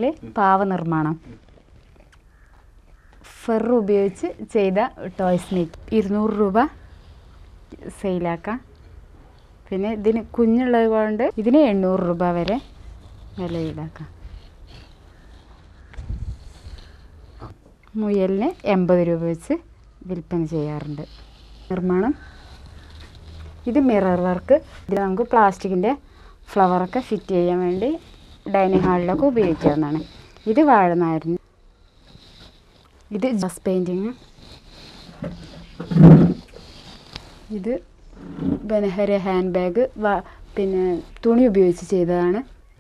ഡിസൈനിൽ പാവ നിർമ്മാണം ഫെർ ഉപയോഗിച്ച് ചെയ്ത ടോയ്സ് മേക്ക് ഇരുന്നൂറ് രൂപ സെയിലാക്കാം പിന്നെ ഇതിന് കുഞ്ഞുള്ളത് കൊണ്ട് ഇതിന് എണ്ണൂറ് രൂപ വരെ വില ഈടാക്കാം മുയലിന് എൺപത് രൂപ വെച്ച് വിൽപ്പന ചെയ്യാറുണ്ട് നിർമ്മാണം ഇത് മിറർ വർക്ക് ഇതിൽ നമുക്ക് പ്ലാസ്റ്റിക്കിൻ്റെ ഫ്ലവറൊക്കെ ഫിറ്റ് ചെയ്യാൻ വേണ്ടി ഡൈനിങ് ഹാളിലൊക്കെ ഉപയോഗിക്കാവുന്നതാണ് ഇത് വാഴനാരിന് ഇത് ജസ് പെയിൻറ്റിങ് ഇത് ബനഹര ഹാൻഡ് ബാഗ് പിന്നെ തുണി ഉപയോഗിച്ച് ചെയ്തതാണ്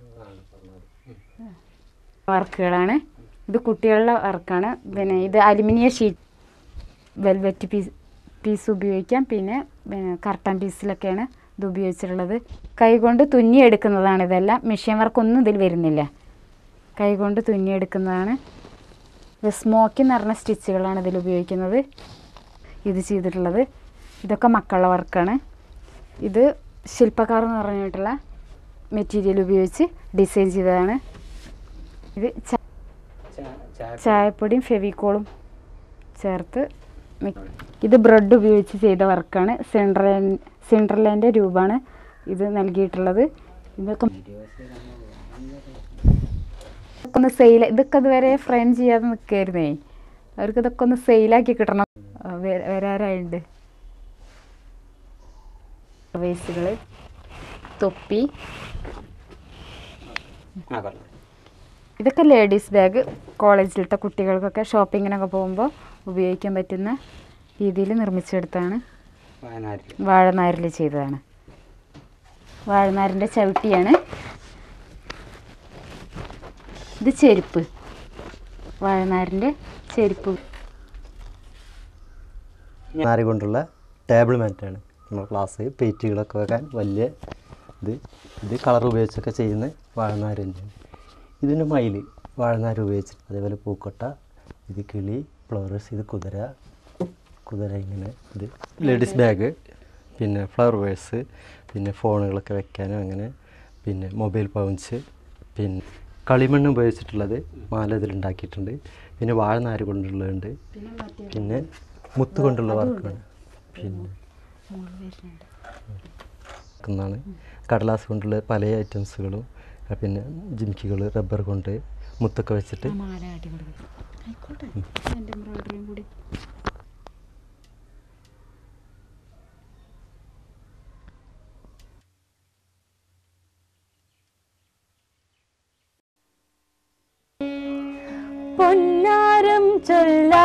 വർക്കുകളാണ് ഇത് കുട്ടികളുടെ വർക്കാണ് പിന്നെ ഇത് aluminium sheet velvet piece piece ഉപയോഗിക്കാം പിന്നെ പിന്നെ കർട്ടൻ പീസിലൊക്കെയാണ് ഇത് ഉപയോഗിച്ചിട്ടുള്ളത് കൈകൊണ്ട് തുന്നിയെടുക്കുന്നതാണ് ഇതെല്ലാം മെഷീൻ വർക്കൊന്നും ഇതിൽ വരുന്നില്ല കൈകൊണ്ട് തുന്നിയെടുക്കുന്നതാണ് ഇത് സ്മോക്കി എന്ന് പറഞ്ഞ സ്റ്റിച്ചുകളാണ് ഇതിൽ ഉപയോഗിക്കുന്നത് ഇത് ചെയ്തിട്ടുള്ളത് ഇതൊക്കെ മക്കളുടെ വർക്കാണ് ഇത് ശില്പക്കാർ എന്ന് പറഞ്ഞിട്ടുള്ള മെറ്റീരിയൽ ഉപയോഗിച്ച് ഡിസൈൻ ചെയ്തതാണ് ഇത് ച- ചായപ്പൊടിയും ഫെവിക്കോളും ചേർത്ത് മി- ഇത് ബ്രെഡ് ഉപയോഗിച്ച് ചെയ്ത വർക്കാണ് സെൻട്രലാൻ സെൻട്രലാൻ്റെ രൂപമാണ് ഇത് നൽകിയിട്ടുള്ളത് ഇതൊക്കെ ഇതൊക്കെ ഒന്ന് സെയിൽ ഇതൊക്കെ ഇതുവരെ ഫ്രെയിം ചെയ്യാതെ നിൽക്കായിരുന്നേ അവർക്ക് ഇതൊക്കെ ഒന്ന് സെയിലാക്കി കിട്ടണം ആ, വര- വരാറായിട്ടുണ്ട് വേസ്റ്റുകൾ തൊപ്പി ആ പറഞ്ഞു ഇതൊക്കെ ലേഡീസ് ബാഗ് കോളേജിലത്തെ കുട്ടികൾക്കൊക്കെ ഷോപ്പിങ്ങിനൊക്കെ പോകുമ്പോൾ ഉപയോഗിക്കാൻ പറ്റുന്ന രീതിയിൽ നിർമ്മിച്ചെടുത്താണ് വയനാട്ടിൽ വാഴനാരിൽ ചെയ്തതാണ് വാഴനാരിൻ്റെ ചവിട്ടിയാണ് ഇത് ചെരുപ്പ് വാഴനാരിൻ്റെ ചെരുപ്പ് നാരി കൊണ്ടുള്ള ടേബിൾ മാറ്റാണ് നമ്മുടെ ക്ലാസ് പെയിറ്റുകളൊക്കെ വെക്കാൻ വലിയ ഇത് ഇത് കളർ ഉപയോഗിച്ചൊക്കെ ചെയ്യുന്ന വാഴനാര് തന്നെയാണ് ഇതിന് മയിൽ വാഴനാര് ഉപയോഗിച്ച് അതേപോലെ പൂക്കൊട്ട ഇത് കിളി ഫ്ലവേഴ്സ് ഇത് കുതിര കുതിര ഇങ്ങനെ ഇത് ലേഡീസ് ബാഗ് പിന്നെ ഫ്ലവർ വേഴ്സ് പിന്നെ ഫോണുകളൊക്കെ വെക്കാനും അങ്ങനെ പിന്നെ മൊബൈൽ പൗച്ച് പിന്നെ കളിമണ്ണ് ഉപയോഗിച്ചിട്ടുള്ളത് മാല ഇതിലുണ്ടാക്കിയിട്ടുണ്ട് പിന്നെ വാഴനാര് കൊണ്ടുള്ളതുണ്ട് പിന്നെ മുത്ത് കൊണ്ടുള്ള വർക്കാണ് പിന്നെ ാണ് കടലാസ് കൊണ്ടുള്ള പല ഐറ്റംസുകളും ആ, പിന്നെ ജിംക്കികൾ റബ്ബർ കൊണ്ട് മുത്തൊക്കെ വെച്ചിട്ട് മാല കാട്ടി കൊടുക്കും ആയിക്കോട്ടെ എൻ്റെ എംബ്രോയിഡറിയും കൂടി പൊന്നാരം ചൊല്ല